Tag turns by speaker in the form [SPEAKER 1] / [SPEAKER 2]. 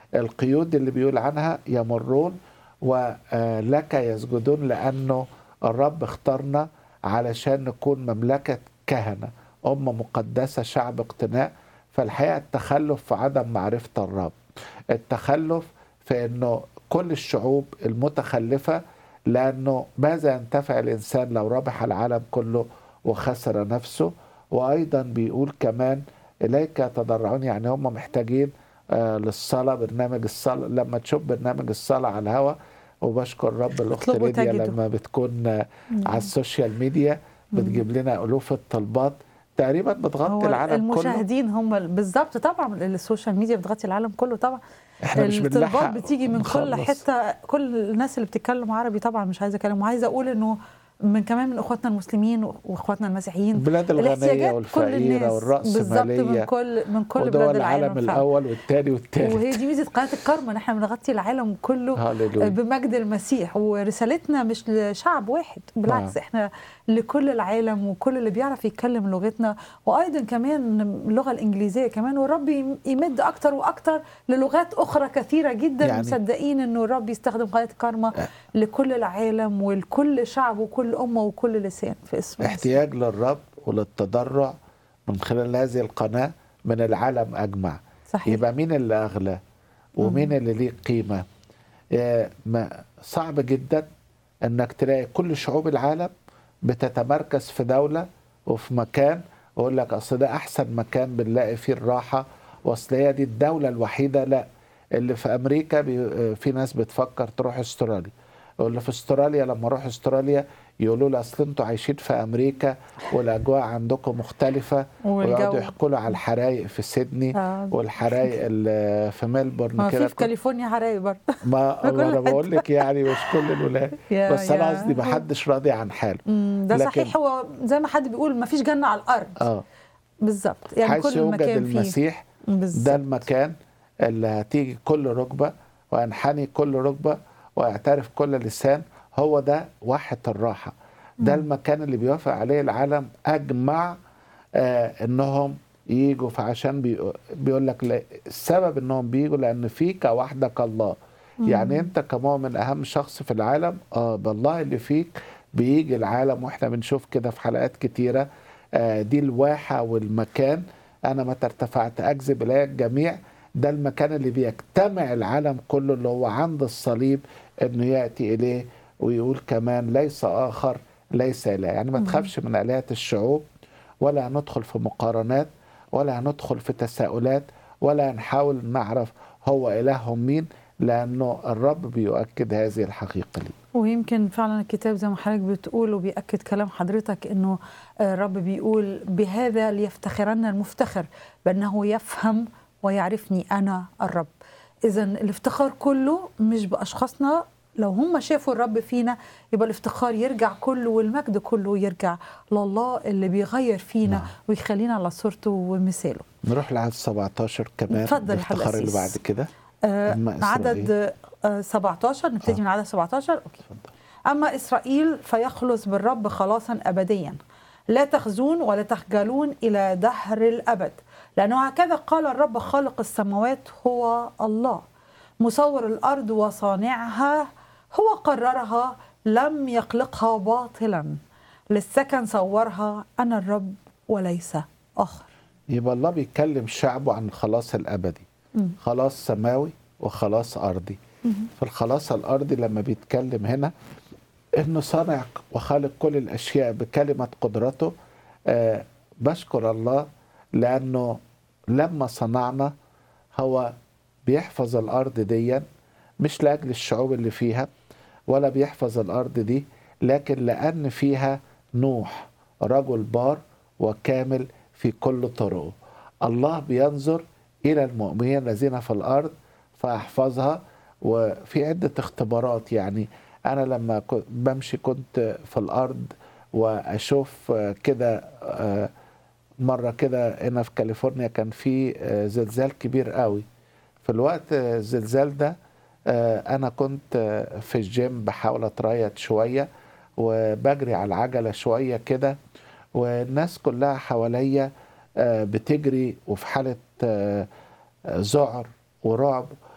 [SPEAKER 1] القيود اللي بيقول عنها يمرون ولك يسجدون لأنه الرب اختارنا علشان نكون مملكة كهنة أمة مقدسة شعب اقتناء فالحقيقة التخلف في عدم معرفة الرب التخلف في أنه كل الشعوب المتخلفة لأنه ماذا ينتفع الإنسان لو ربح العالم كله وخسر نفسه وأيضا بيقول كمان إليك يتضرعون يعني هم محتاجين آه للصلاة برنامج الصلاة لما تشوف برنامج الصلاة على الهواء وبشكر رب الأخت
[SPEAKER 2] اطلبوا
[SPEAKER 1] ليديا
[SPEAKER 2] تجدوا.
[SPEAKER 1] لما بتكون آه على السوشيال ميديا بتجيب لنا ألوف الطلبات تقريبا بتغطي
[SPEAKER 2] هو
[SPEAKER 1] العالم كله
[SPEAKER 2] المشاهدين هم ال- بالظبط طبعا السوشيال ميديا بتغطي العالم كله طبعا
[SPEAKER 1] احنا مش
[SPEAKER 2] الطلبات
[SPEAKER 1] بنلحق
[SPEAKER 2] بتيجي من كل
[SPEAKER 1] نخلص.
[SPEAKER 2] حته كل الناس اللي بتتكلم عربي طبعا مش عايزه اتكلم وعايزه اقول انه من كمان من اخواتنا المسلمين واخواتنا المسيحيين
[SPEAKER 1] البلاد الغنية
[SPEAKER 2] الاحتياجات كل
[SPEAKER 1] والفقيرة
[SPEAKER 2] الناس بالظبط من
[SPEAKER 1] والرأسمالية
[SPEAKER 2] كل من كل
[SPEAKER 1] ودول
[SPEAKER 2] بلاد
[SPEAKER 1] العالم
[SPEAKER 2] العالم فعلا.
[SPEAKER 1] الأول والثاني والثالث
[SPEAKER 2] وهي دي ميزه قناه الكرم ان احنا بنغطي العالم كله
[SPEAKER 1] هللويا
[SPEAKER 2] بمجد المسيح ورسالتنا مش لشعب واحد بالعكس
[SPEAKER 1] آه.
[SPEAKER 2] احنا لكل العالم وكل اللي بيعرف يتكلم لغتنا وايضا كمان اللغه الانجليزيه كمان والرب يم- يمد اكتر واكتر للغات اخرى كثيره جدا
[SPEAKER 1] يعني-
[SPEAKER 2] يعني مصدقين انه الرب يستخدم قناه الكرمه لكل العالم ولكل شعب وكل امه وكل لسان في اسم المسيح.
[SPEAKER 1] احتياج للرب وللتضرع من خلال هذه القناة من العالم أجمع
[SPEAKER 2] صحيح
[SPEAKER 1] يبقى مين اللي أغلى ومين اللي ليه قيمة آه، ما- صعب جدا أنك تلاقي كل شعوب العالم بتتمركز في دولة وفي مكان ويقول لك أصل ده أحسن مكان بنلاقي فيه الراحة وأصل هي دي الدولة الوحيدة لا اللي في أمريكا بي آه، في ناس بتفكر تروح استراليا واللي في استراليا لما اروح استراليا يقولوا لي اصل انتوا عايشين في امريكا والاجواء عندكم مختلفه
[SPEAKER 2] والجو.
[SPEAKER 1] ويقعدوا يحكوا له على الحرايق في سيدني
[SPEAKER 2] آه.
[SPEAKER 1] والحرايق اللي في ملبورن
[SPEAKER 2] ما
[SPEAKER 1] كده
[SPEAKER 2] في في كاليفورنيا حرايق برضه
[SPEAKER 1] ما
[SPEAKER 2] في كل
[SPEAKER 1] انا
[SPEAKER 2] حتة.
[SPEAKER 1] بقول لك يعني مش كل الولايات
[SPEAKER 2] يا-
[SPEAKER 1] بس انا
[SPEAKER 2] يا.
[SPEAKER 1] قصدي ما حدش راضي عن حاله
[SPEAKER 2] مم، ده
[SPEAKER 1] لكن-
[SPEAKER 2] صحيح هو زي ما حد بيقول ما فيش جنه على الارض
[SPEAKER 1] اه
[SPEAKER 2] بالظبط يعني
[SPEAKER 1] حيث
[SPEAKER 2] كل
[SPEAKER 1] يوجد
[SPEAKER 2] مكان فيه
[SPEAKER 1] المسيح ده
[SPEAKER 2] بالظبط
[SPEAKER 1] المكان اللي هتيجي كل ركبه وينحني كل ركبه ويعترف كل لسان هو ده واحة الراحة ده المكان اللي بيوافق عليه العالم أجمع آه إنهم يجوا فعشان بي بيقول لك لا- السبب إنهم بيجوا لأن فيك وحدك الله يعني أنت كمؤمن أهم شخص في العالم آه بالله اللي فيك بيجي العالم وإحنا بنشوف كده في حلقات كتيرة آه دي الواحة والمكان أنا متى ارتفعت أجذب إلي الجميع ده المكان اللي بيجتمع العالم كله اللي هو عند الصليب انه ياتي اليه ويقول كمان ليس اخر ليس اله يعني ما تخافش من الهه الشعوب ولا هندخل في مقارنات ولا هندخل في تساؤلات ولا هنحاول نعرف هو الههم مين لانه الرب بيؤكد هذه الحقيقه لي
[SPEAKER 2] ويمكن فعلا الكتاب زي ما حضرتك بتقول وبيأكد كلام حضرتك انه آه، الرب بيقول بهذا ليفتخرن المفتخر بانه يفهم ويعرفني انا الرب اذا الافتخار كله مش باشخاصنا لو هم شافوا الرب فينا يبقى الافتخار يرجع كله والمجد كله يرجع لله اللي بيغير فينا
[SPEAKER 1] نعم.
[SPEAKER 2] ويخلينا على صورته ومثاله
[SPEAKER 1] نروح لعدد 17 كمان
[SPEAKER 2] اتفضل يا حضرة
[SPEAKER 1] الافتخار اللي
[SPEAKER 2] أسيس.
[SPEAKER 1] بعد كده
[SPEAKER 2] آه،
[SPEAKER 1] أما إسرائيل.
[SPEAKER 2] عدد آه، 17 نبتدي
[SPEAKER 1] آه.
[SPEAKER 2] من عدد 17 اوكي
[SPEAKER 1] اتفضل.
[SPEAKER 2] أما إسرائيل فيخلص بالرب خلاصا أبديا لا تخزون ولا تخجلون إلى دهر الأبد لأنه هكذا قال الرب خالق السماوات هو الله مصور الأرض وصانعها هو قررها لم يخلقها باطلا للسكن صورها أنا الرب وليس آخر
[SPEAKER 1] يبقى الله بيتكلم شعبه عن الخلاص الابدي
[SPEAKER 2] مم.
[SPEAKER 1] خلاص سماوي وخلاص ارضي في الخلاص الارضي لما بيتكلم هنا انه صانع وخالق كل الاشياء بكلمه قدرته آه بشكر الله لانه لما صنعنا هو بيحفظ الارض دي مش لاجل الشعوب اللي فيها ولا بيحفظ الارض دي لكن لان فيها نوح رجل بار وكامل في كل طرقه الله بينظر الى المؤمنين الذين في الارض فاحفظها وفي عده اختبارات يعني انا لما كنت بمشي كنت في الارض واشوف آه، كده آه، مره كده هنا في كاليفورنيا كان في آه، زلزال كبير قوي في الوقت آه، الزلزال ده آه، انا كنت آه، في الجيم بحاول اتريض شويه وبجري على العجله شويه كده والناس كلها حواليا آه، بتجري وفي حاله آه، آه، ذعر ورعب